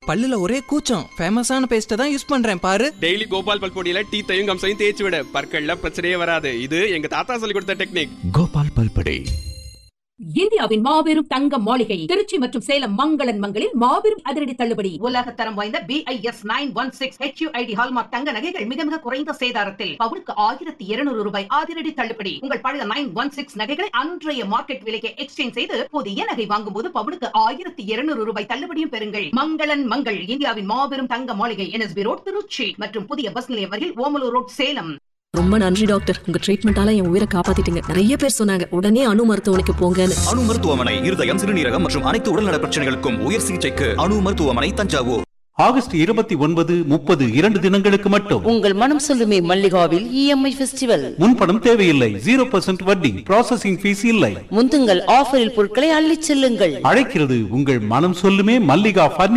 பல்லுல ஒரே கூச்சம் ஃபேமஸான பேஸ்ட்டை தான் யூஸ் பண்றேன் பாரு டெய்லி கோபால் பல் பொடியில டீத்தையும் கம்சையும் தேய்ச்சி விட பற்கள்ல பிரச்சனையே வராது இது எங்க தாத்தா சொல்லி கொடுத்த டெக்னிக் கோபால் பல்படே இந்தியாவின் மாபெரும் தங்க மாளிகை திருச்சி மற்றும் சேலம் மங்களன் மங்களில் மாபெரும் அதிரடி தள்ளுபடி உலக தரம் வாய்ந்த BIS nine one six HUID hallmark தங்க நகைகள் மிக மிக குறைந்த சேதாரத்தில் பவுனுக்கு ஆயிரத்தி இருநூறு ரூபாய் அதிரடி தள்ளுபடி உங்கள் பழைய நைன் ஒன் சிக்ஸ் நகைகளை அன்றைய மார்க்கெட் விலைக்கு எக்ஸ்சேஞ்ச் செய்து புதிய நகை வாங்கும் போது பவுனுக்கு ஆயிரத்தி இருநூறு ரூபாய் தள்ளுபடியும் பெறுங்கள் மங்களன் மங்கள் இந்தியாவின் மாபெரும் தங்க மாளிகை என்எஸ்பி ரோட் திருச்சி மற்றும் புதிய பஸ் நிலையம் வரையில் ஓமலூர் ரோட் சேலம் ரொம்ப நன்றி டாக்டர் உங்க ட்ரீட்மெண்டால என் உயிரை காப்பாத்திட்டீங்க நிறைய பேர் சொன்னாங்க உடனே அணு மருத்துவமனைக்கு போங்கன்னு அணு மருத்துவமனை இருதயம் சிறுநீரகம் மற்றும் அனைத்து உடல்நல பிரச்சனைகளுக்கும் உயர் சிகிச்சைக்கு அணு மருத்துவமனை தஞ்சாவூர் ஆகஸ்ட் இருபத்தி ஒன்பது முப்பது இரண்டு தினங்களுக்கு மட்டும் உங்கள் மனம் சொல்லுமே மல்லிகாவில் இஎம்ஐ ஃபெஸ்டிவல் முன்பணம் தேவையில்லை ஜீரோ பர்சன்ட் வட்டி ப்ராசஸிங் ஃபீஸ் இல்லை முந்துங்கள் ஆஃபரில் பொருட்களை அள்ளிச் செல்லுங்கள் அழைக்கிறது உங்கள் மனம் சொல்லுமே மல்லிகா